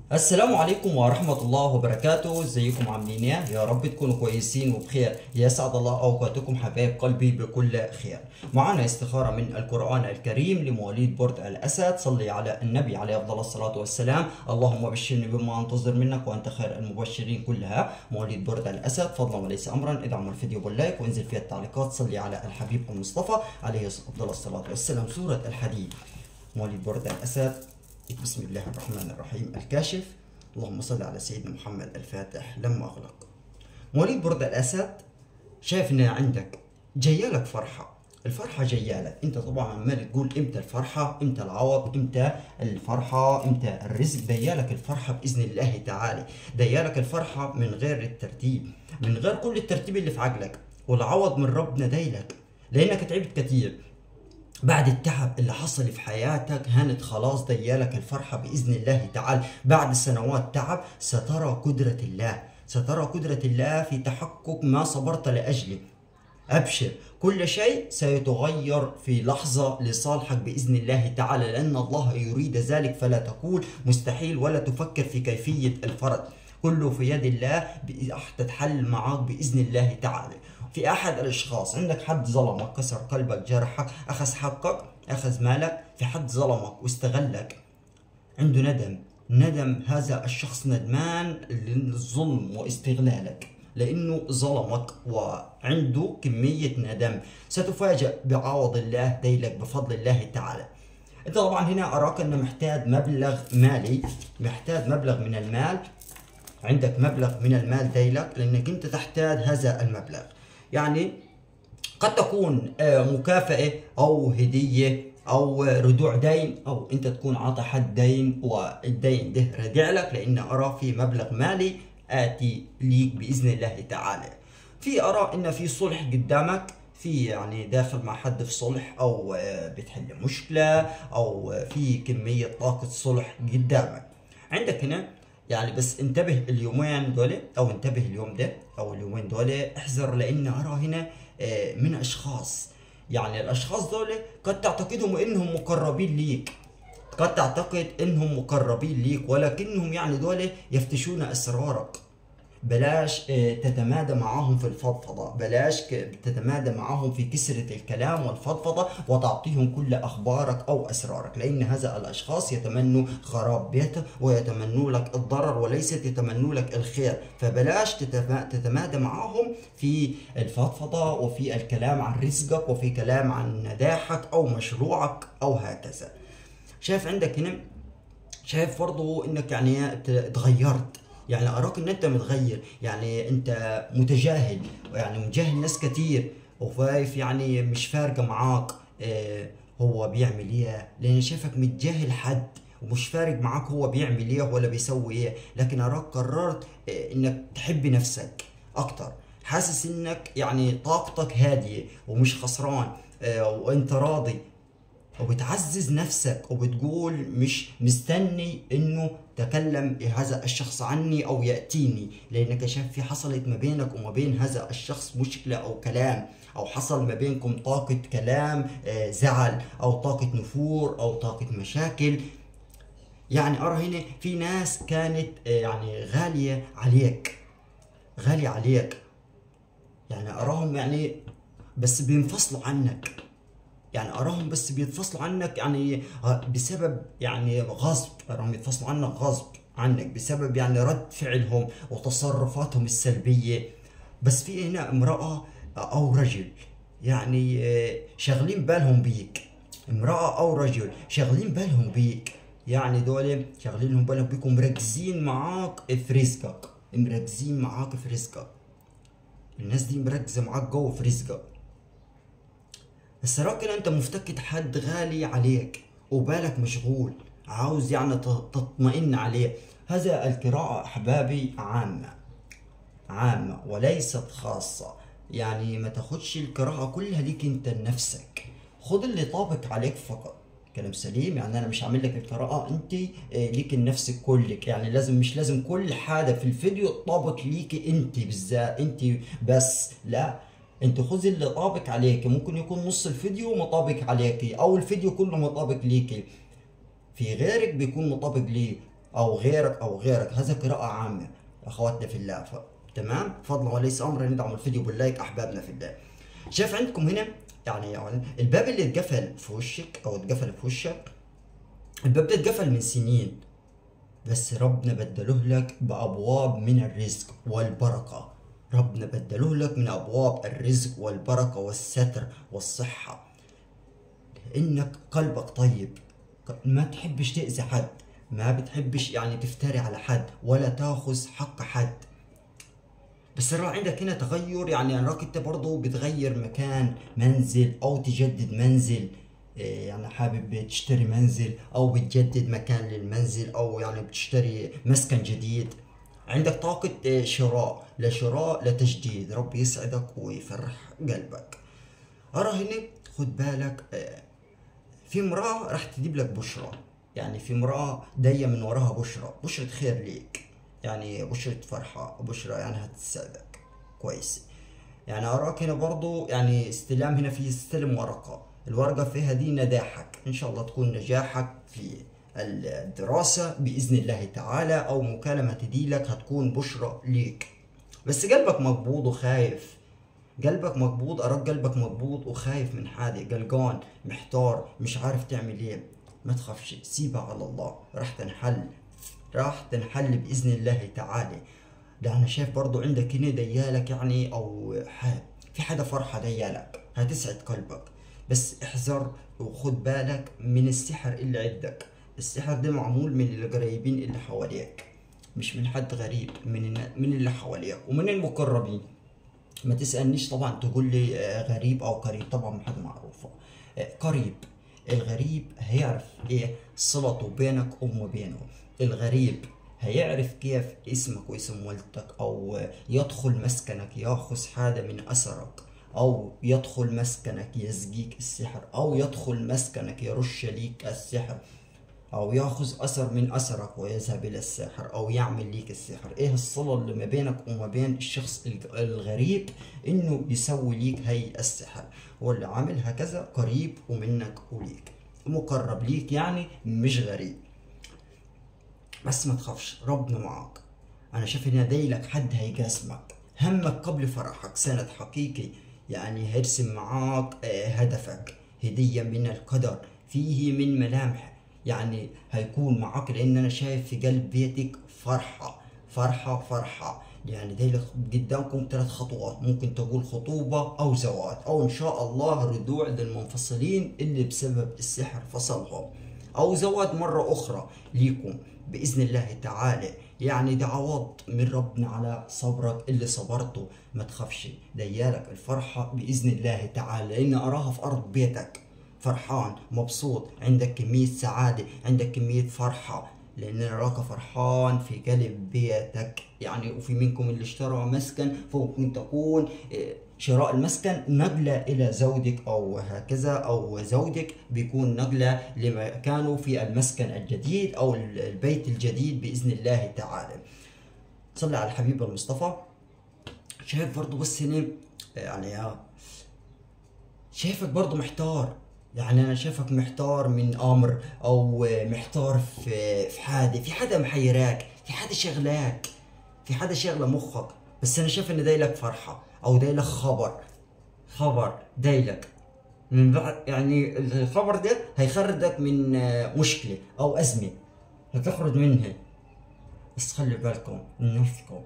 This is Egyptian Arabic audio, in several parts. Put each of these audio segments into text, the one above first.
السلام عليكم ورحمة الله وبركاته ازيكم عاملين ايه يا رب تكونوا كويسين وبخير يسعد الله اوقاتكم حبايب قلبي بكل خير معنا استخارة من القرآن الكريم لمواليد برج الاسد صلي على النبي عليه افضل الصلاة والسلام اللهم بشرني بما انتظر منك وانت خير المبشرين كلها مواليد برج الاسد فضلا وليس امرا ادعم الفيديو باللايك وانزل فيها التعليقات صلي على الحبيب المصطفى عليه افضل الصلاة والسلام سورة الحديد مواليد برج الاسد بسم الله الرحمن الرحيم الكاشف اللهم صل على سيدنا محمد الفاتح لما أغلق مواليد برد الأسد شايف إن عندك جايالك فرحة الفرحة جايالك انت طبعا عمال تقول امتى الفرحة امتى العوض امتى الفرحة امتى الرزق ديالك الفرحة بإذن الله تعالى ديالك الفرحة من غير الترتيب من غير كل الترتيب اللي في عقلك والعوض من ربنا دايلك لأنك تعبت كتير بعد التعب اللي حصل في حياتك هانت خلاص ديالك الفرحة بإذن الله تعالى بعد سنوات تعب سترى قدرة الله سترى قدرة الله في تحقق ما صبرت لأجله أبشر كل شيء سيتغير في لحظة لصالحك بإذن الله تعالى لأن الله يريد ذلك فلا تقول مستحيل ولا تفكر في كيفية الفرج كله في يد الله تتحل معاك بإذن الله تعالى في أحد الأشخاص عندك حد ظلمك كسر قلبك جرحك أخذ حقك أخذ مالك في حد ظلمك واستغلك عنده ندم ندم هذا الشخص ندمان للظلم واستغلالك لأنه ظلمك وعنده كمية ندم ستفاجأ بعوض الله ديلك بفضل الله تعالى انت طبعا هنا اراك انه محتاج مبلغ مالي محتاج مبلغ من المال عندك مبلغ من المال ديلك لانك انت تحتاج هذا المبلغ يعني قد تكون مكافأة او هدية او رجوع دين او انت تكون عاطي حد دين والدين ده رجع لك لان ارى في مبلغ مالي اتي ليك باذن الله تعالى في ارى ان في صلح قدامك في يعني داخل مع حد في صلح او بتحل مشكله او في كميه طاقه صلح قدامك عندك هنا يعني بس انتبه اليومين دول او انتبه اليوم ده او اليومين دول احذر لان ارى هنا من اشخاص يعني الاشخاص دول قد تعتقدهم انهم مقربين ليك قد تعتقد انهم مقربين ليك ولكنهم يعني دول يفتشون اسرارك بلاش تتمادى معاهم في الفضفضة بلاش تتمادى معاهم في كسرة الكلام والفضفضة وتعطيهم كل أخبارك أو أسرارك لأن هذا الأشخاص يتمنوا خراب بيتك ويتمنوا لك الضرر وليست يتمنوا لك الخير فبلاش تتمادى معاهم في الفضفضة وفي الكلام عن رزقك وفي كلام عن نجاحك أو مشروعك أو هكذا شايف عندك هنا شايف برضه انك يعني تغيرت يعني اراك ان انت متغير يعني انت متجاهل يعني مجاهل ناس كتير وخايف يعني مش فارقه معاك اه هو بيعمل ايه لان شايفك متجاهل حد ومش فارق معاك هو بيعمل ايه ولا بيسوي ايه لكن اراك قررت اه انك تحب نفسك اكتر حاسس انك يعني طاقتك هاديه ومش خسران اه وانت راضي وبتعزز نفسك وبتقول مش مستني انه تكلم هذا الشخص عني او ياتيني لانك شايف في حصلت ما بينك وما بين هذا الشخص مشكله او كلام او حصل ما بينكم طاقه كلام زعل او طاقه نفور او طاقه مشاكل يعني ارى هنا في ناس كانت يعني غاليه عليك غاليه عليك يعني اراهم يعني بس بينفصلوا عنك يعني اراهم بس بيتفصلوا عنك يعني بسبب يعني غصب اراهم يتفصلوا عنك غصب عنك بسبب يعني رد فعلهم وتصرفاتهم السلبيه بس في هنا امراه او رجل يعني شاغلين بالهم بيك امراه او رجل شاغلين بالهم بيك يعني دول شاغلين بالهم بيك ومركزين معاك في رزقك مركزين معاك في رزقك الناس دي مركزه معاك جوه في رزقك بس راجل انت مفتقد حد غالي عليك وبالك مشغول عاوز يعني تطمئن عليه هذا القراءة أحبابي عامة عامة وليست خاصة يعني ما تاخدش القراءة كلها ليك انت لنفسك خد اللي طابق عليك فقط كلام سليم يعني انا مش عامل لك القراءة انت ليك لنفسك كلك يعني لازم مش لازم كل حاجة في الفيديو تطابق ليكي انت بالذات انت بس لا انت خذي اللي طابق عليك ممكن يكون نص الفيديو مطابق عليك او الفيديو كله مطابق ليكي في غيرك بيكون مطابق ليه او غيرك او غيرك هذا قراءة عامة اخواتنا في الله ف... تمام فضلا وليس امرا ندعم الفيديو باللايك احبابنا في الله شايف عندكم هنا يعني, يعني الباب اللي اتقفل في وشك او اتقفل في وشك الباب ده اتقفل من سنين بس ربنا بدله لك بابواب من الرزق والبركه ربنا بدله لك من ابواب الرزق والبركه والستر والصحه انك قلبك طيب ما تحبش تاذي حد ما بتحبش يعني تفتري على حد ولا تاخذ حق حد بس ترى عندك هنا تغير يعني اراك انت برضه بتغير مكان منزل او تجدد منزل إيه، يعني حابب تشتري منزل او بتجدد مكان للمنزل او يعني بتشتري مسكن جديد عندك طاقة إيه، شراء لشراء لتجديد رب يسعدك ويفرح قلبك أرى هنا خد بالك إيه، في امرأة راح تجيب لك بشرى يعني في امرأة داية من وراها بشرى بشرة خير ليك يعني بشرة فرحة بشرة يعني هتسعدك كويس يعني أراك هنا برضو يعني استلام هنا في استلم ورقة الورقة فيها دي نجاحك إن شاء الله تكون نجاحك في الدراسة بإذن الله تعالى أو مكالمة تديلك هتكون بشرى ليك بس قلبك مقبوض وخايف قلبك مقبوض أراك قلبك مقبوض وخايف من حاجة قلقان محتار مش عارف تعمل ايه ما تخافش سيبها على الله راح تنحل راح تنحل بإذن الله تعالى ده أنا شايف برضو عندك هنا ديالك يعني أو حال في حدا فرحة ديالك هتسعد قلبك بس احذر وخد بالك من السحر اللي عندك السحر ده معمول من القريبين اللي حواليك مش من حد غريب من من اللي حواليك ومن المقربين ما تسألنيش طبعا تقول لي آه، غريب او قريب طبعا من حد معروفة آه، قريب الغريب هيعرف ايه صلته بينك وما بينه الغريب هيعرف كيف اسمك واسم والدتك او يدخل مسكنك ياخذ حاجة من اثرك او يدخل مسكنك يسقيك السحر او يدخل مسكنك يرش ليك السحر او ياخذ اثر من اثرك ويذهب الى الساحر او يعمل ليك السحر ايه الصله اللي ما بينك وما بين الشخص الغريب انه يسوي ليك هي السحر واللي عامل هكذا قريب ومنك وليك مقرب ليك يعني مش غريب بس ما تخافش ربنا معاك انا شايف ان لك حد هيقاسمك همك قبل فرحك سند حقيقي يعني هيرسم معاك آه، هدفك هدية من القدر فيه من ملامح يعني هيكون معاك لان انا شايف في قلب بيتك فرحة فرحة فرحة يعني دايلك قدامكم ثلاث خطوات ممكن تقول خطوبة او زواج او ان شاء الله رجوع للمنفصلين اللي بسبب السحر فصلهم او زواج مرة اخرى ليكم باذن الله تعالى يعني دعوات من ربنا على صبرك اللي صبرته ما تخافش ديالك الفرحة بإذن الله تعالى لأن أراها في أرض بيتك فرحان مبسوط عندك كمية سعادة عندك كمية فرحة لأن أراك فرحان في قلب بيتك يعني وفي منكم اللي اشترى مسكن فممكن تكون إيه، شراء المسكن نقلة إلى زوجك أو هكذا أو زوجك بيكون نقلة لمكانه في المسكن الجديد أو البيت الجديد بإذن الله تعالى صلي على الحبيب المصطفى شايف برضو بس هنا يعني شايفك برضو محتار يعني انا شايفك محتار من امر او محتار في في حاجه في حدا محيراك في حدا شغلاك في حدا شغله مخك بس انا شايف ان دايلك فرحه او دايلك خبر خبر دايلك من بعد يعني الخبر ده هيخرجك من مشكله او ازمه هتخرج منها بس خلي بالكم من نفسكم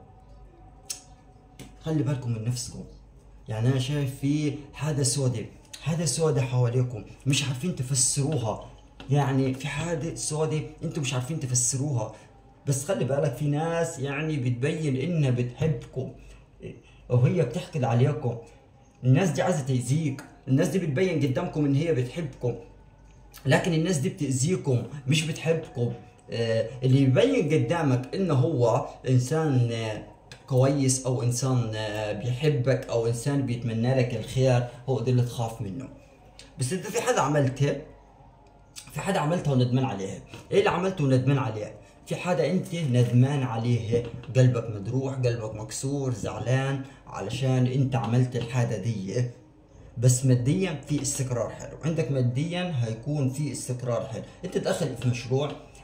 خلي بالكم من نفسكم يعني انا شايف في حاجه سوداء حاجه سوداء حواليكم مش عارفين تفسروها يعني في حاجه سوداء انتم مش عارفين تفسروها بس خلي بالك في ناس يعني بتبين انها بتحبكم وهي بتحقد عليكم الناس دي عايزه تاذيك الناس دي بتبين قدامكم ان هي بتحبكم لكن الناس دي بتاذيكم مش بتحبكم آه اللي يبين قدامك انه هو انسان آه كويس او انسان آه بيحبك او انسان بيتمنى لك الخير هو ده اللي تخاف منه بس انت في حدا عملته في حدا عملته وندمان عليها ايه اللي عملته وندمان عليه في حدا انت ندمان عليه قلبك مدروح قلبك مكسور زعلان علشان انت عملت الحاجه دي بس ماديا في استقرار حلو عندك ماديا هيكون في استقرار حلو انت داخل في مشروع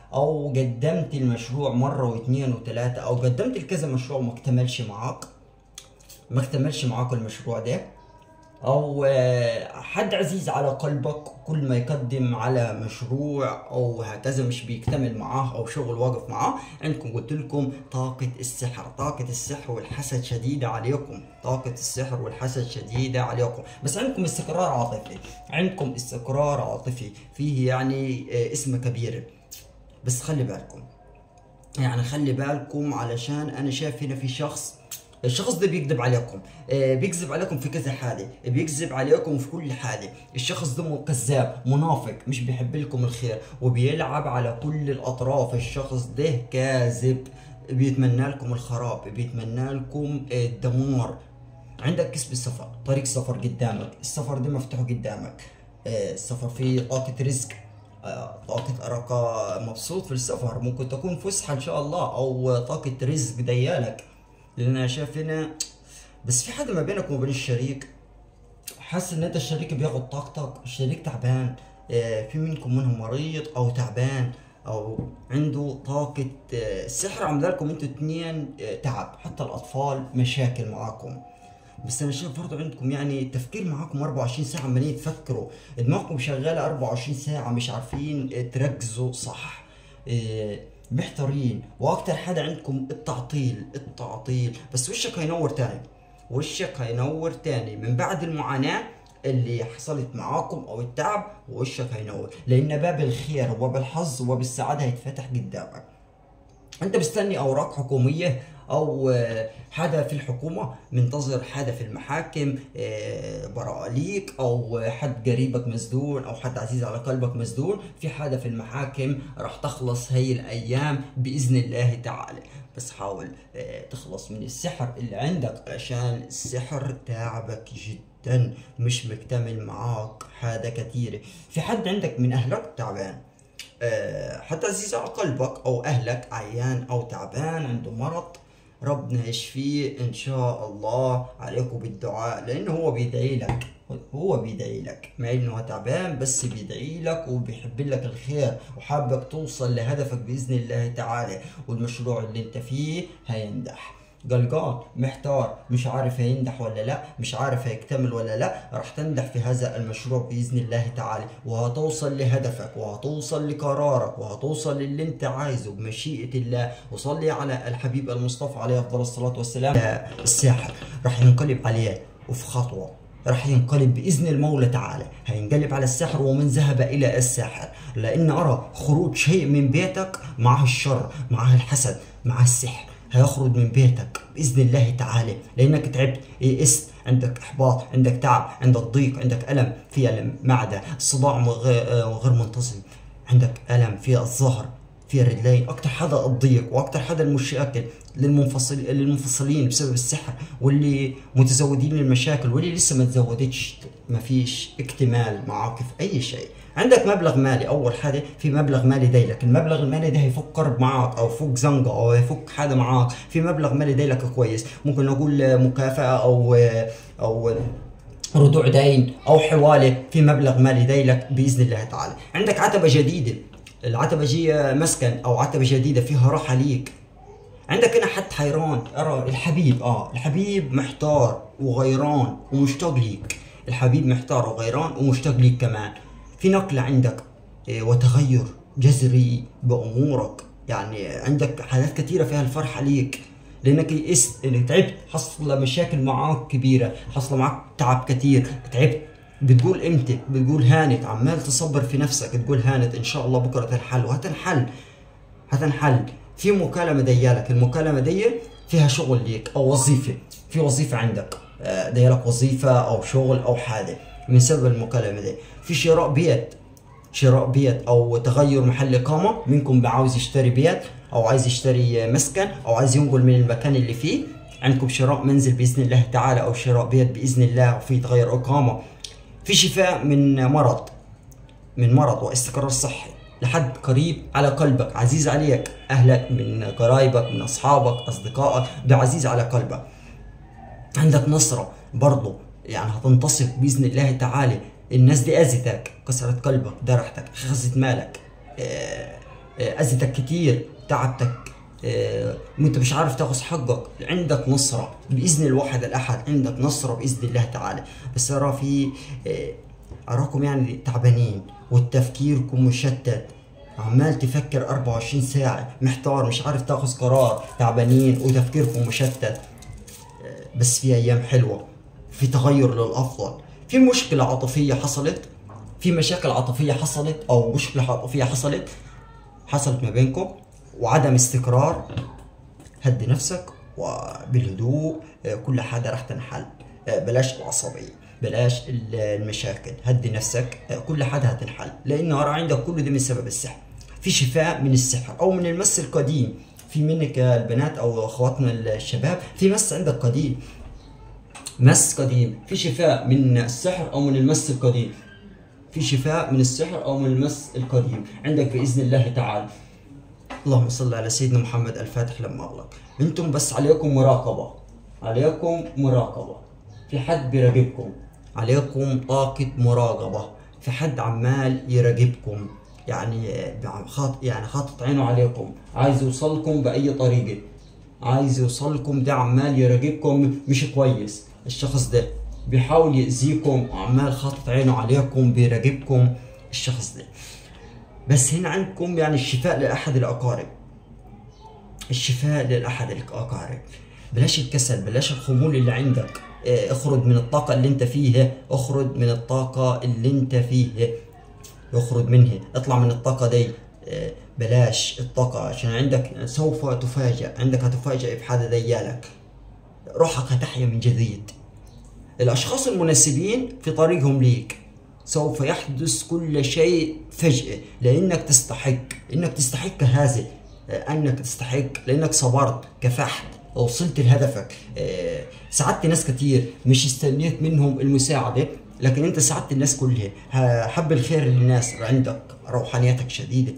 او قدمت المشروع مره واثنين وثلاثه او قدمت لكذا مشروع وما اكتملش معاك ما اكتملش معاك المشروع ده او آه، حد عزيز على قلبك كل ما يقدم على مشروع او هكذا مش بيكتمل معاه او شغل واقف معاه عندكم قلت لكم طاقة السحر طاقة السحر والحسد شديدة عليكم طاقة السحر والحسد شديدة عليكم بس عندكم استقرار عاطفي عندكم استقرار عاطفي فيه يعني آه، اسم كبير بس خلي بالكم يعني خلي بالكم علشان انا شايف هنا في شخص الشخص ده بيكذب عليكم آه، بيكذب عليكم في كذا حاله بيكذب عليكم في كل حاله الشخص ده كذاب منافق مش بيحب لكم الخير وبيلعب على كل الاطراف الشخص ده كاذب بيتمنى لكم الخراب بيتمنى لكم الدمار عندك كسب السفر طريق سفر قدامك السفر ده مفتوح قدامك آه، السفر فيه طاقة رزق آه، طاقة أرقى مبسوط في السفر ممكن تكون فسحة إن شاء الله أو طاقة رزق ديالك لان انا شايف هنا بس في حاجه ما بينك وما بين الشريك حاسس ان انت الشريك بياخد طاقتك الشريك تعبان آه، في منكم منهم مريض او تعبان او عنده طاقة آه، السحر عم لكم انتوا اتنين آه، تعب حتى الاطفال مشاكل معاكم بس انا شايف برضه عندكم يعني تفكير معاكم 24 ساعة عمالين تفكروا دماغكم شغالة 24 ساعة مش عارفين تركزوا صح محتارين واكتر حاجه عندكم التعطيل التعطيل بس وشك هينور تاني وشك هينور تاني من بعد المعاناه اللي حصلت معاكم او التعب وشك هينور لان باب الخير وباب الحظ وباب السعاده هيتفتح قدامك انت مستني اوراق حكوميه او حدا في الحكومه منتظر حدا في المحاكم آه، براءه ليك او حد قريبك مسدون او حد عزيز على قلبك مسدون في حدا في المحاكم راح تخلص هي الايام باذن الله تعالى بس حاول آه، تخلص من السحر اللي عندك عشان السحر تعبك جدا مش مكتمل معاك حاجة كثيرة في حد عندك من أهلك تعبان آه، حتى عزيز على قلبك او اهلك عيان او تعبان عنده مرض ربنا يشفيه ان شاء الله عليكم بالدعاء لانه هو بيدعي لك هو بيدعي لك مع انه هو تعبان بس بيدعي لك وبيحب لك الخير وحابك توصل لهدفك باذن الله تعالى والمشروع اللي انت فيه هينجح قلقان محتار مش عارف هينجح ولا لا مش عارف هيكتمل ولا لا راح تنجح في هذا المشروع باذن الله تعالى وهتوصل لهدفك وهتوصل لقرارك وهتوصل للي انت عايزه بمشيئه الله وصلي على الحبيب المصطفى عليه افضل الصلاه والسلام الساحر راح ينقلب عليه وفي خطوه راح ينقلب باذن المولى تعالى هينقلب على السحر ومن ذهب الى الساحر لان ارى خروج شيء من بيتك معه الشر معه الحسد معه السحر هيخرج من بيتك باذن الله تعالى لانك تعبت يئست عندك احباط عندك تعب عندك ضيق عندك الم في الم معده صداع غير منتظم عندك الم في الظهر في الرجلين اكثر حدا الضيق واكثر حدا المشاكل للمنفصل للمنفصلين بسبب السحر واللي متزودين المشاكل واللي لسه ما تزودتش ما فيش اكتمال معاك في اي شيء عندك مبلغ مالي اول حاجه في مبلغ مالي دايلك المبلغ المالي ده هيفك قرض معاك او فك زنقه او هيفك حاجه معاك في مبلغ مالي دايلك كويس ممكن نقول مكافاه او او ردوع دين او حواله في مبلغ مالي دايلك باذن الله تعالى عندك عتبه جديده العتبه جي مسكن او عتبه جديده فيها راحه ليك عندك هنا حد حيران ارى الحبيب اه الحبيب محتار وغيران ومشتاق ليك الحبيب محتار وغيران ومشتاق ليك كمان في نقلة عندك إيه، وتغير جذري بأمورك يعني عندك حالات كثيرة فيها الفرحة ليك لانك يئست انك تعبت حصل مشاكل معاك كبيره حصل معاك تعب كثير تعبت بتقول امتى بتقول هانت عمال تصبر في نفسك تقول هانت ان شاء الله بكره تنحل وهتنحل هتنحل في مكالمه ديالك المكالمه دي فيها شغل ليك او وظيفه في وظيفه عندك آه، ديالك وظيفه او شغل او حاجه من سبب المكالمه دي في شراء بيت شراء بيت او تغير محل اقامه منكم عاوز يشتري بيت او عايز يشتري مسكن او عايز ينقل من المكان اللي فيه عندكم شراء منزل باذن الله تعالى او شراء بيت باذن الله وفي تغير اقامه في شفاء من مرض من مرض واستقرار صحي لحد قريب على قلبك عزيز عليك اهلك من قرايبك من اصحابك اصدقائك ده عزيز على قلبك عندك نصره برضه يعني هتنتصر باذن الله تعالى الناس دي اذتك كسرت قلبك درحتك خزت مالك آه، آه، اذتك كتير تعبتك آه، وانت مش عارف تاخذ حقك عندك نصرة بإذن الواحد الأحد عندك نصرة بإذن الله تعالى بس أرى في آه، أراكم يعني تعبانين وتفكيركم مشتت عمال تفكر 24 ساعة محتار مش عارف تاخذ قرار تعبانين وتفكيركم مشتت آه، بس في أيام حلوة في تغير للأفضل في مشكلة عاطفية حصلت في مشاكل عاطفية حصلت أو مشكلة عاطفية حصلت حصلت ما بينكم وعدم استقرار هدي نفسك وبالهدوء آه، كل حاجة راح تنحل آه، بلاش العصبية بلاش ال- المشاكل هدي نفسك آه، كل حاجة هتنحل لأن أرى عندك كل ده من سبب السحر في شفاء من السحر أو من المس القديم في منك يا البنات أو أخواتنا الشباب في مس عندك قديم مس قديم في شفاء من السحر أو من المس القديم في شفاء من السحر أو من المس القديم عندك بإذن الله تعالى اللهم صل على سيدنا محمد الفاتح لما أغلق انتم بس عليكم مراقبة عليكم مراقبة في حد بيراقبكم عليكم طاقة مراقبة في حد عمال يراقبكم يعني آه، خاط يعني حاطط عينه عليكم عايز يوصلكم بأي طريقة عايز يوصلكم ده عمال يراقبكم مش كويس الشخص ده بيحاول يأذيكم وعمال خاطط عينه عليكم بيراقبكم الشخص ده بس هنا عندكم يعني الشفاء لأحد الأقارب الشفاء لأحد الأقارب بلاش الكسل بلاش الخمول اللي عندك اه، اخرج من الطاقة اللي انت فيها اخرج من الطاقة اللي انت فيها اخرج منها اطلع من الطاقة دي اه، بلاش الطاقة عشان عندك سوف تفاجأ عندك هتفاجأ بحاجة ديالك روحك هتحيا من جديد الأشخاص المناسبين في طريقهم ليك سوف يحدث كل شيء فجأة لأنك تستحق إنك تستحق هذا آه، أنك تستحق لأنك صبرت كفحت وصلت لهدفك آه، ساعدت ناس كتير مش استنيت منهم المساعدة لكن أنت ساعدت الناس كلها ه- حب الخير للناس عندك روحانيتك شديدة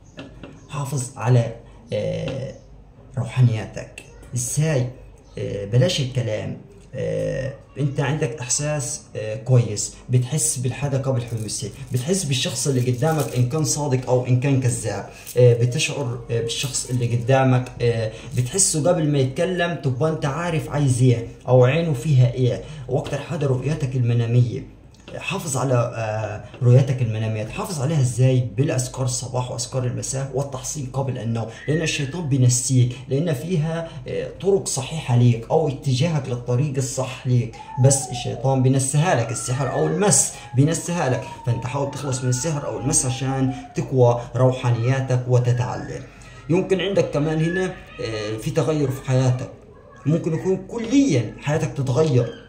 حافظ على آه، روحانياتك ازاي آه، بلاش الكلام آه، انت عندك احساس آه، كويس بتحس بالحاجه قبل حدوثها بتحس بالشخص اللي قدامك ان كان صادق او ان كان كذاب آه، بتشعر آه، بالشخص اللي قدامك آه، بتحسه قبل ما يتكلم تبقى انت عارف عايز ايه او عينه فيها ايه واكتر حاجه رؤيتك المناميه حافظ على آه، رؤيتك المنامية تحافظ عليها ازاي بالاذكار الصباح واذكار المساء والتحصين قبل النوم لان الشيطان بينسيك لان فيها آه، طرق صحيحة ليك او اتجاهك للطريق الصح ليك بس الشيطان بينسيها لك السحر او المس بينسيها لك فانت حاول تخلص من السحر او المس عشان تقوى روحانياتك وتتعلم يمكن عندك كمان هنا آه، في تغير في حياتك ممكن يكون كليا حياتك تتغير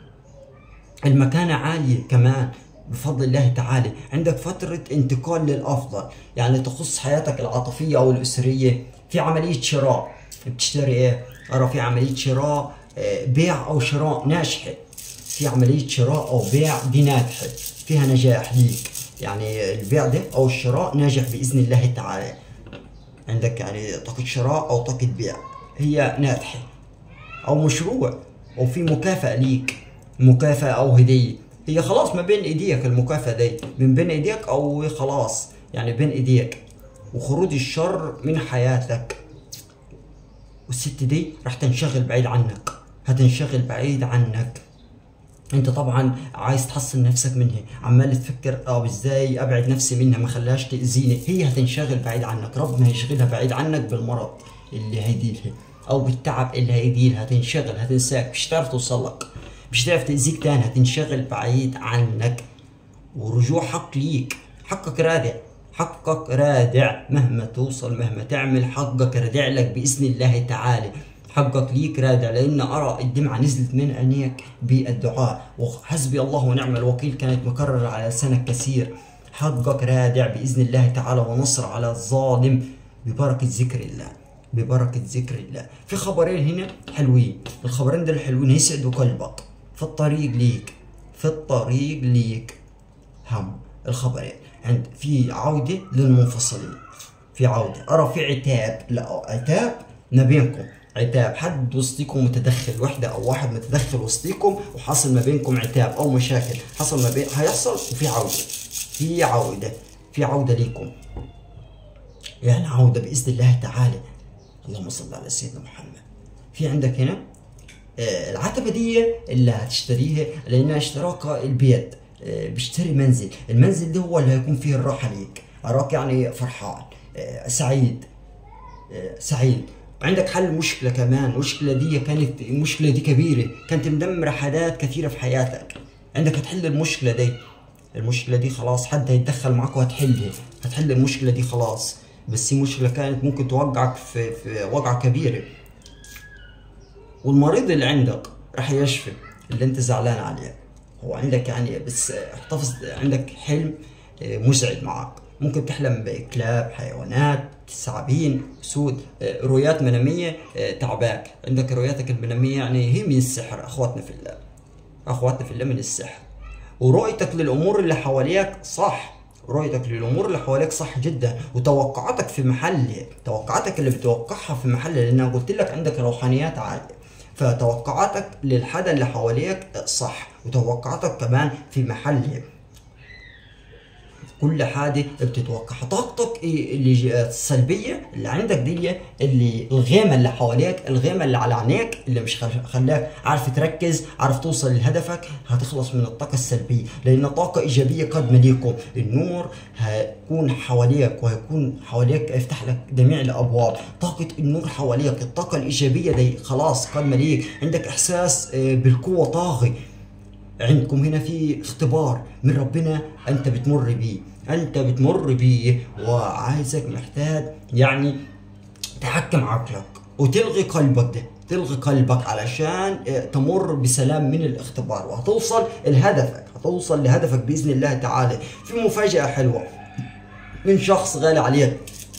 المكانة عالية كمان بفضل الله تعالى عندك فترة انتقال للأفضل يعني تخص حياتك العاطفية أو الأسرية في عملية شراء بتشتري إيه؟ أرى في عملية شراء آه، بيع أو شراء ناجحة في عملية شراء أو بيع دي ناجحة فيها نجاح ليك يعني البيع ده أو الشراء ناجح بإذن الله تعالى عندك يعني طاقة شراء أو طاقة بيع هي ناجحة او مشروع او في مكافأة ليك مكافأة او هدية هي خلاص ما بين ايديك المكافأة دي من بين ايديك او خلاص يعني بين ايديك وخروج الشر من حياتك والست دي راح تنشغل بعيد عنك هتنشغل بعيد عنك انت طبعا عايز تحصن نفسك منها عمال تفكر اه ازاي ابعد نفسي منها ما خلاش تاذيني هي هتنشغل بعيد عنك ربنا هيشغلها بعيد عنك بالمرض اللي هيديلها او بالتعب اللي هيديلها هتنشغل هتنساك مش هتعرف توصل لك مش هتعرف تاذيك تاني هتنشغل بعيد عنك ورجوع حق ليك حقك رادع حقك رادع مهما توصل مهما تعمل حقك رادع لك بإذن الله تعالى حقك ليك رادع لأن أرى الدمعة نزلت من عينيك بالدعاء وحسبي الله ونعم الوكيل كانت مكررة على لسانك كثير حقك رادع بإذن الله تعالى ونصر على الظالم ببركة ذكر الله ببركة ذكر الله في خبرين هنا حلوين الخبرين دول حلوين يسعدوا قلبك في الطريق ليك في الطريق ليك هم الخبرين عند في عودة للمنفصلين في عودة أرى في عتاب لا عتاب ما بينكم عتاب حد وسطيكم متدخل وحدة أو واحد متدخل وسطيكم وحصل ما بينكم عتاب أو مشاكل حصل ما بين هيحصل وفي عودة في عودة في عودة ليكم يعني عودة بإذن الله تعالى اللهم صل على سيدنا محمد في عندك هنا آه، العتبة دي اللي هتشتريها لأنها اشتراكها البيت آه، بيشتري منزل المنزل ده هو اللي هيكون فيه الراحة ليك أراك يعني فرحان آه، سعيد آه، سعيد عندك حل مشكلة كمان المشكلة دي كانت المشكلة دي كبيرة كانت مدمرة حاجات كثيرة في حياتك عندك هتحل المشكلة دي المشكلة دي خلاص حد هيتدخل معاك وهتحلها هتحل المشكلة دي خلاص بس هي مشكلة كانت ممكن توقعك في, في وقعة كبيرة والمريض اللي عندك راح يشفي اللي انت زعلان عليه هو عندك يعني بس احتفظ عندك حلم اه، مزعج معك ممكن تحلم بكلاب حيوانات ثعابين اسود اه، رؤيات مناميه اه، تعباك عندك رؤياتك المناميه يعني هي من السحر اخواتنا في الله اخواتنا في الله من السحر ورؤيتك للامور اللي حواليك صح رؤيتك للامور اللي حواليك صح جدا وتوقعاتك في محل توقعاتك اللي بتوقعها في محل لان أنا قلت لك عندك روحانيات عاليه فتوقعاتك للحدا اللي حواليك صح وتوقعاتك كمان في محل كل حاجه بتتوقعها طاقتك إيه اللي ج- السلبيه اللي عندك دي اللي الغيمه اللي حواليك الغيمه اللي على عينيك اللي مش خل- خلاك عارف تركز عارف توصل لهدفك هتخلص من الطاقه السلبيه لان طاقه ايجابيه قادمه ليكم النور هيكون حواليك وهيكون حواليك يفتح لك جميع الابواب طاقه النور حواليك الطاقه الايجابيه دي خلاص قادمه ليك عندك احساس آه، بالقوه طاغي عندكم هنا في اختبار من ربنا انت بتمر بيه انت بتمر بيه وعايزك محتاج يعني تحكم عقلك وتلغي قلبك ده تلغي قلبك علشان اه، تمر بسلام من الاختبار وهتوصل لهدفك هتوصل لهدفك باذن الله تعالى في مفاجاه حلوه من شخص غالي عليك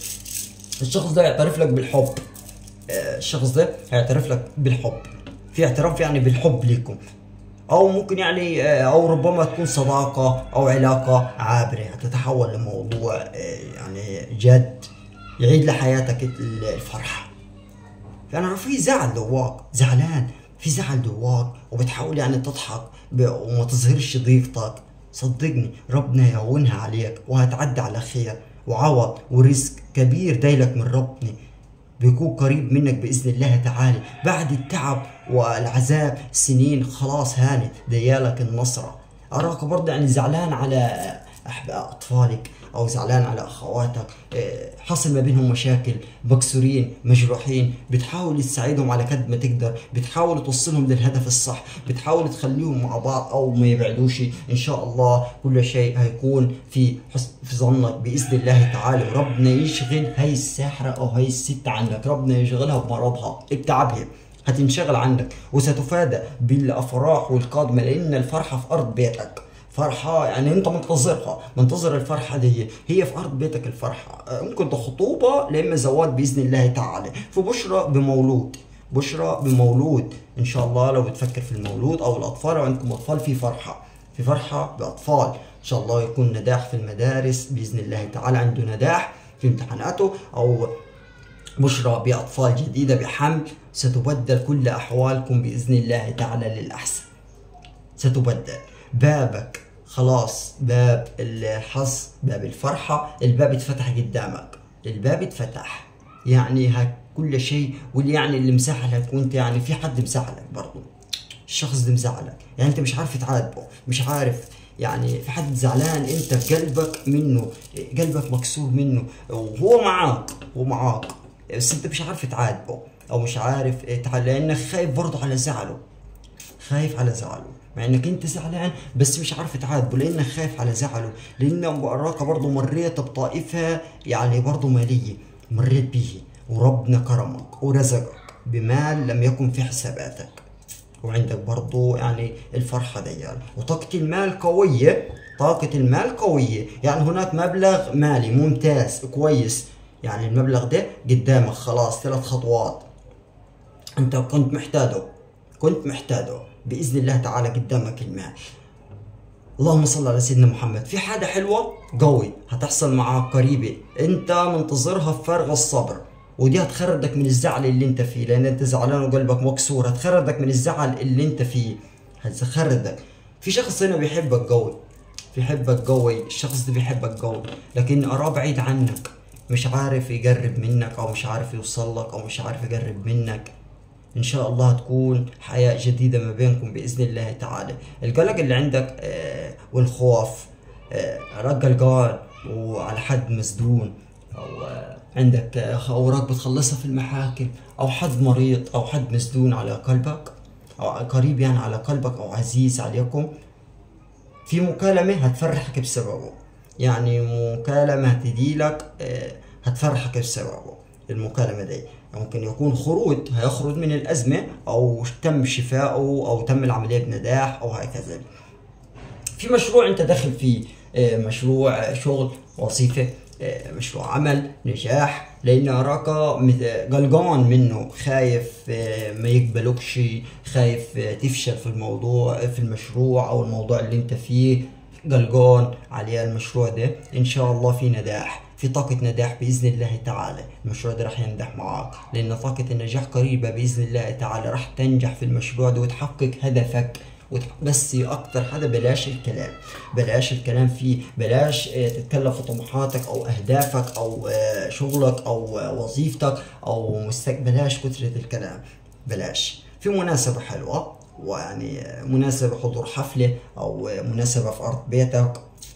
الشخص ده يعترف لك بالحب آه، الشخص ده هيعترف لك بالحب في اعتراف يعني بالحب ليكم او ممكن يعني آه، او ربما تكون صداقه او علاقه عابره هتتحول لموضوع آه، يعني جد يعيد لحياتك ال- الفرحه فانا في زعل جواك زعلان في زعل جواك وبتحاول يعني تضحك ب- وما تظهرش ضيقتك صدقني ربنا يهونها عليك وهتعدي على خير وعوض ورزق كبير دايلك من ربنا بيكون قريب منك باذن الله تعالى بعد التعب والعذاب سنين خلاص هانت ديالك النصره اراك برضه يعني زعلان على أحب- اطفالك او زعلان على اخواتك إيه، حصل ما بينهم مشاكل مكسورين مجروحين بتحاول تساعدهم على قد ما تقدر بتحاول توصلهم للهدف الصح بتحاول تخليهم مع بعض او ما يبعدوش ان شاء الله كل شيء هيكون في حسن في ظنك باذن الله تعالى وربنا يشغل هاي الساحره او هاي الست عنك ربنا يشغلها بمرضها بتعبها هتنشغل عنك وستفادى بالافراح والقادمه لان الفرحه في ارض بيتك فرحة يعني انت منتظرها منتظر الفرحة دي هي في ارض بيتك الفرحة آه، ممكن ده خطوبة لاما زواج باذن الله تعالى في بشرى بمولود بشرى بمولود ان شاء الله لو بتفكر في المولود او الاطفال لو عندكم اطفال في فرحة في فرحة باطفال ان شاء الله يكون نجاح في المدارس باذن الله تعالى عنده نجاح في امتحاناته او بشرى بأطفال جديدة بحمل ستبدل كل أحوالكم بإذن الله تعالى للأحسن ستبدل بابك خلاص باب الحظ باب الفرحة الباب اتفتح قدامك الباب اتفتح يعني ها كل شيء واللي يعني اللي مسحلك وانت يعني في حد مسحلك برضو الشخص ده مزعلك يعني انت مش عارف تعاتبه مش عارف يعني في حد زعلان انت في قلبك منه قلبك مكسور منه وهو معاك هو معاك بس انت مش عارف تعاتبه او مش عارف تعال لانك خايف برضه على زعله خايف على زعله مع انك انت زعلان بس مش عارف تعاتبه لانك خايف على زعله لان وراك برضه مريت بطائفه يعني برضه ماليه مريت به وربنا كرمك ورزقك بمال لم يكن في حساباتك وعندك برضو يعني الفرحة ديال وطاقة المال قوية طاقة المال قوية يعني هناك مبلغ مالي ممتاز كويس يعني المبلغ ده قدامك خلاص ثلاث خطوات انت كنت محتاجه كنت محتاجه باذن الله تعالى قدامك المال اللهم صل على سيدنا محمد في حاجة حلوة قوي هتحصل معاك قريبة انت منتظرها بفارغ الصبر ودي هتخرجك من الزعل اللي انت فيه لان انت زعلان وقلبك مكسور هتخرجك من الزعل اللي انت فيه هتخرجك في شخص هنا بيحبك قوي بيحبك قوي الشخص ده بيحبك قوي لكن اراه بعيد عنك مش عارف يقرب منك او مش عارف يوصل لك او مش عارف يقرب منك ان شاء الله تكون حياة جديدة ما بينكم باذن الله تعالى القلق اللي عندك آه، والخوف آه، رق القال وعلى حد مسدون او آه، عندك آه، اوراق بتخلصها في المحاكم او حد مريض او حد مسدون على قلبك او قريب يعني على قلبك او عزيز عليكم في مكالمة هتفرحك بسببه يعني مكالمة هتجي لك آه، هتفرحك بسببه المكالمة دي ممكن يكون خروج هيخرج من الأزمة أو تم شفائه أو تم العملية بنجاح أو هكذا في مشروع أنت داخل فيه آه، مشروع شغل وظيفة آه، مشروع عمل نجاح لأن أراك مت- قلقان منه خايف آه، ما يقبلوكش خايف آه، تفشل في الموضوع في المشروع أو الموضوع اللي أنت فيه قلقان على المشروع ده إن شاء الله في نجاح في طاقة نجاح بإذن الله تعالى المشروع ده راح ينجح معاك لأن طاقة النجاح قريبة بإذن الله تعالى راح تنجح في المشروع ده وتحقق هدفك وتح- بس اكتر حاجه بلاش الكلام بلاش الكلام فيه بلاش آه، تتكلم في طموحاتك او اهدافك او آه، شغلك او آه، وظيفتك او مستقبل بلاش كثره الكلام بلاش في مناسبه حلوه ويعني آه، مناسبه حضور حفله او آه، مناسبه في ارض بيتك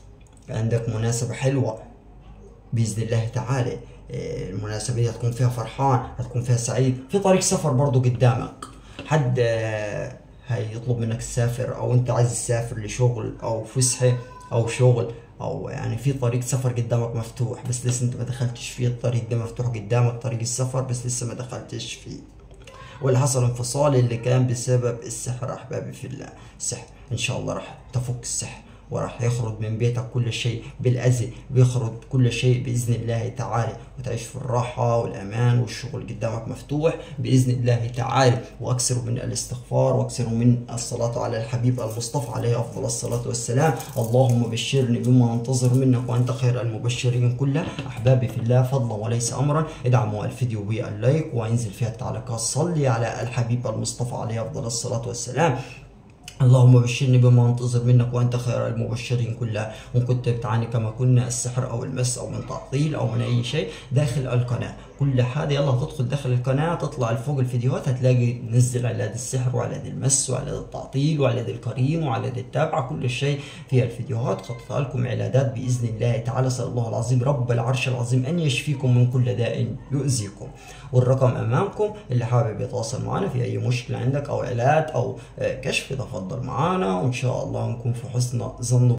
عندك مناسبه حلوه باذن الله تعالى آه، المناسبه دي هتكون فيها فرحان هتكون فيها سعيد في طريق سفر برضو قدامك حد آه، هيطلب منك تسافر او انت عايز تسافر لشغل او فسحه او شغل او يعني في طريق سفر قدامك مفتوح بس لسه انت ما دخلتش فيه الطريق ده مفتوح قدامك طريق السفر بس لسه ما دخلتش فيه واللي حصل انفصال اللي كان بسبب السحر احبابي في الله السحر ان شاء الله راح تفك السحر وراح يخرج من بيتك كل شيء بالأذى بيخرج كل شيء بإذن الله تعالى وتعيش في الراحة والأمان والشغل قدامك مفتوح بإذن الله تعالى وأكثروا من الاستغفار وأكثروا من الصلاة على الحبيب المصطفى عليه أفضل الصلاة والسلام اللهم بشرني بما أنتظر منك وأنت خير المبشرين كله أحبابي في الله فضلا وليس أمرا ادعموا الفيديو باللايك وانزل فيها التعليقات صلي على الحبيب المصطفى عليه أفضل الصلاة والسلام اللهم بشرني بما انتظر منك وانت خير المبشرين كلها وان كنت بتعاني كما كنا السحر او المس او من تعطيل او من اي شيء داخل القناه كل حاجه يلا تدخل داخل القناه تطلع لفوق الفيديوهات هتلاقي نزل علاج السحر وعلاج المس وعلاج التعطيل وعلاج الكريم وعلاج التابعه كل شيء في الفيديوهات خططها لكم علاجات باذن الله تعالى اسال الله العظيم رب العرش العظيم ان يشفيكم من كل داء يؤذيكم والرقم امامكم اللي حابب يتواصل معنا في اي مشكله عندك او علاج او آه، كشف تفضل معنا وان شاء الله نكون في حسن ظن